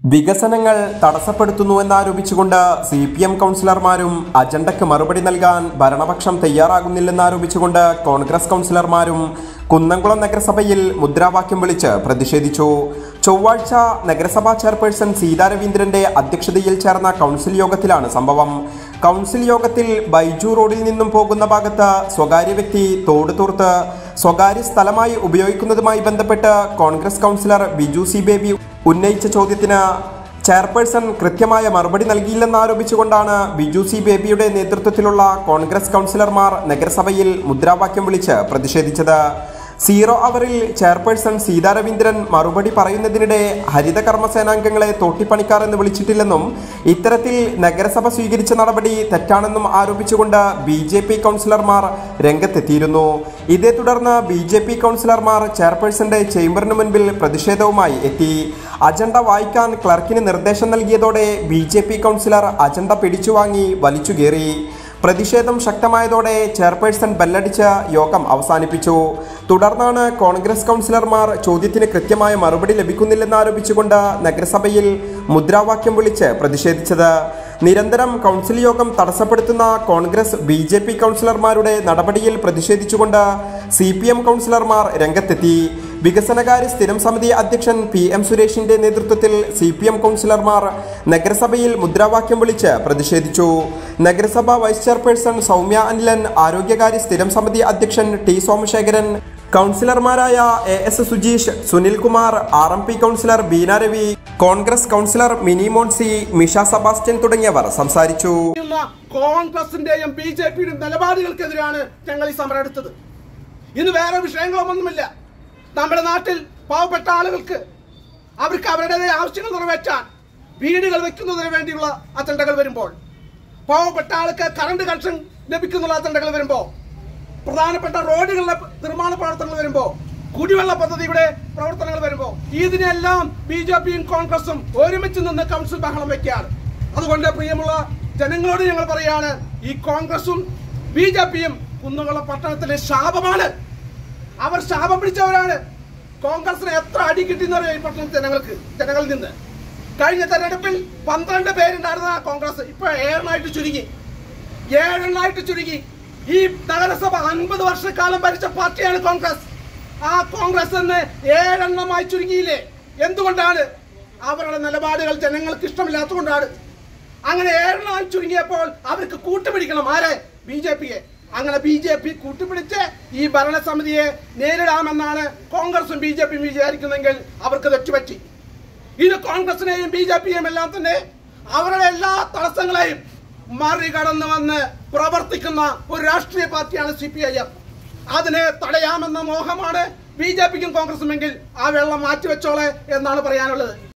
വികസനങ്ങൾ തടസ്സപ്പെടുത്തുന്നുവെന്നാരോപിച്ചുകൊണ്ട് C P M കൗൺസിലർമാരും അജണ്ടയ്ക്ക് മറുപടി നൽകാൻ ഭരണപക്ഷം തയ്യാറാകുന്നില്ലെന്നാരോപിച്ചുകൊണ്ട് കോൺഗ്രസ് കൗൺസിലർമാരും കുന്നംകുളം നഗരസഭയിൽ മുദ്രാവാക്യം വിളിച്ച് പ്രതിഷേധിച്ചു ചൊവ്വാഴ്ച നഗരസഭാ ചെയർപേഴ്സൺ സീതാ രവീന്ദ്രന്റെ അധ്യക്ഷതയിൽ ചേർന്ന കൗൺസിൽ യോഗത്തിലാണ് സംഭവം കൗൺസിൽ യോഗത്തിൽ ബൈജു റോഡിൽ നിന്നും പോകുന്ന ഭാഗത്ത് സ്വകാര്യ വ്യക്തി തോട് തൂർത്ത് സ്വകാര്യ സ്ഥലമായി ഉപയോഗിക്കുന്നതുമായി ബന്ധപ്പെട്ട് കോൺഗ്രസ് കൗൺസിലർ ബിജു സി ബേബി ഉന്നയിച്ച ചോദ്യത്തിന് ചെയർപേഴ്സൺ കൃത്യമായ മറുപടി നൽകിയില്ലെന്നാരോപിച്ചുകൊണ്ടാണ് ബിജു സി ബേബിയുടെ നേതൃത്വത്തിലുള്ള കോൺഗ്രസ് കൗൺസിലർമാർ നഗരസഭയിൽ മുദ്രാവാക്യം വിളിച്ച് പ്രതിഷേധിച്ചത് സീറോ അവറിൽ ചെയർപേഴ്സൺ സീതാ രവീന്ദ്രൻ മറുപടി പറയുന്നതിനിടെ ഹരിത കർമ്മസേനാംഗങ്ങളെ തോട്ടിപ്പണിക്കാർ എന്ന് വിളിച്ചിട്ടില്ലെന്നും ഇത്തരത്തിൽ നഗരസഭ സ്വീകരിച്ച നടപടി തെറ്റാണെന്നും ആരോപിച്ചുകൊണ്ട് ബി ജെ പി കൗൺസിലർമാർ രംഗത്തെത്തിയിരുന്നു ഇതേ തുടർന്ന് ബി ജെ പി കൗൺസിലർമാർ ചെയർപേഴ്സന്റെ ചേംബറിന് മുൻപിൽ പ്രതിഷേധവുമായി എത്തി അജണ്ട വായിക്കാൻ ക്ലർക്കിന് നിർദ്ദേശം നൽകിയതോടെ B J P councillor agenda പിടിച്ചുവാങ്ങി വലിച്ചുകേറി പ്രതിഷേധം ശക്തമായതോടെ ചെയർപേഴ്സൺ ബെല്ലടിച്ച് യോഗം അവസാനിപ്പിച്ചു തുടർന്നാണ് കോൺഗ്രസ് കൗൺസിലർമാർ ചോദ്യത്തിന് കൃത്യമായ മറുപടി ലഭിക്കുന്നില്ലെന്നാരോപിച്ചുകൊണ്ട് നഗരസഭയിൽ മുദ്രാവാക്യം വിളിച്ച് പ്രതിഷേധിച്ചത് നിരന്തരം കൗൺസിൽ യോഗം തടസ്സപ്പെടുത്തുന്ന കോൺഗ്രസ് ബി ജെ പി കൗൺസിലർമാരുടെ നടപടിയിൽ പ്രതിഷേധിച്ചുകൊണ്ട് സി പി എം കൗൺസിലർമാർ രംഗത്തെത്തി വികസനകാര്യ സ്ഥിരം സമിതി അധ്യക്ഷൻ പി എം സുരേഷിന്റെ നേതൃത്വത്തിൽ സി പി എം കൗൺസിലർമാർ നഗരസഭയിൽ മുദ്രാവാക്യം വിളിച്ച് പ്രതിഷേധിച്ചു നഗരസഭ വൈസ് ചെയർപേഴ്സൺ സൗമ്യ അനിലൻ ആരോഗ്യകാര്യ സ്ഥിരം സമിതി അധ്യക്ഷൻ ടി സോമശേഖരൻ കൗൺസിലർമാരായ A S Sujeesh Sunilkumar R M P councillor Beena Ravi Congress councillor Mini Moncy Misha Sebastian തുടങ്ങിയവർ സംസാരിച്ചു ചെയ്യുന്ന കോൺഗ്രസിന്റെയും ബി ജെ പിയുടെയും നിലപാടുകൾക്കെതിരാണ് ഞങ്ങൾ ഈ സമരം എടുത്തത് ഇന്ന് വേറെ വിഷയങ്ങളൊന്നുമില്ല നമ്മുടെ നാട്ടിൽ പാവപ്പെട്ട ആളുകൾക്ക് അവർക്ക് അവരുടേതായ ആവശ്യങ്ങൾ നിറവേറ്റാൻ വീടുകൾ വെക്കുന്നതിന് വേണ്ടിയുള്ള അജണ്ടകൾ വരുമ്പോൾ പാവപ്പെട്ട ആൾക്ക് കറണ്ട് കണക്ഷൻ ലഭിക്കുന്നുള്ള അജണ്ടകൾ വരുമ്പോൾ പ്രധാനപ്പെട്ട റോഡുകളുടെ നിർമ്മാണ പ്രവർത്തനങ്ങൾ വരുമ്പോൾ കുടിവെള്ള പദ്ധതിയുടെ പ്രവർത്തനങ്ങൾ വരുമ്പോൾ ഇതിനെല്ലാം ബി ജെ പിയും കോൺഗ്രസും ഒരുമിച്ച് നിന്ന് കൗൺസിൽ ബഹളം വെക്കുകയാണ് അതുകൊണ്ട് പ്രിയമുള്ള ജനങ്ങളോട് ഞങ്ങൾ പറയാണ് ഈ കോൺഗ്രസും ബി ജെ പിയും കുന്നുകുളം പട്ടണത്തിലെ ശാപമാണ് അവർ ശാപം പിടിച്ചവരാണ് കോൺഗ്രസിന് എത്ര അടി കിട്ടിയെന്നറിയോ ഈ പട്ടണം ജനങ്ങൾക്ക് ജനങ്ങളിൽ നിന്ന് കഴിഞ്ഞ തെരഞ്ഞെടുപ്പിൽ പന്ത്രണ്ട് പേരുണ്ടായിരുന്ന കോൺഗ്രസ് ഇപ്പൊ ഏഴെണ്ണായിട്ട് ചുരുങ്ങി ഏഴെണ്ണായിട്ട് ചുരുങ്ങി ഈ നഗരസഭ അൻപത് വർഷക്കാലം ഭരിച്ച പാർട്ടിയാണ് കോൺഗ്രസ് ആ കോൺഗ്രസ് എന്ന് ഏഴെണ്ണമായി ചുരുങ്ങിയില്ലേ എന്തുകൊണ്ടാണ് അവരുടെ നിലപാടുകൾ ജനങ്ങൾക്ക് ഇഷ്ടമില്ലാത്തതുകൊണ്ടാണ് അങ്ങനെ ഏഴെണ്ണമായി ചുരുങ്ങിയപ്പോൾ അവർക്ക് കൂട്ടുപിടിക്കണം ആരെ ബി ജെ പിയെ അങ്ങനെ ബി ജെ പി കൂട്ടുപിടിച്ച് ഈ ഭരണസമിതിയെ നേരിടാമെന്നാണ് കോൺഗ്രസും ബി ജെ പിയും വിചാരിക്കുന്നെങ്കിൽ അവർക്ക് തെറ്റുപറ്റി ഇത് കോൺഗ്രസിനെയും ബി ജെ പിയെയും എല്ലാം തന്നെ അവരുടെ എല്ലാ തടസ്സങ്ങളെയും മറികടന്ന് വന്ന് പ്രവർത്തിക്കുന്ന ഒരു രാഷ്ട്രീയ പാർട്ടിയാണ് സി പി ഐ എം അതിനെ തടയാമെന്ന മോഹമാണ് ബി ജെ പിക്കും കോൺഗ്രസുമെങ്കിൽ ആ വെള്ളം മാറ്റിവെച്ചോളെ എന്നാണ് പറയാനുള്ളത്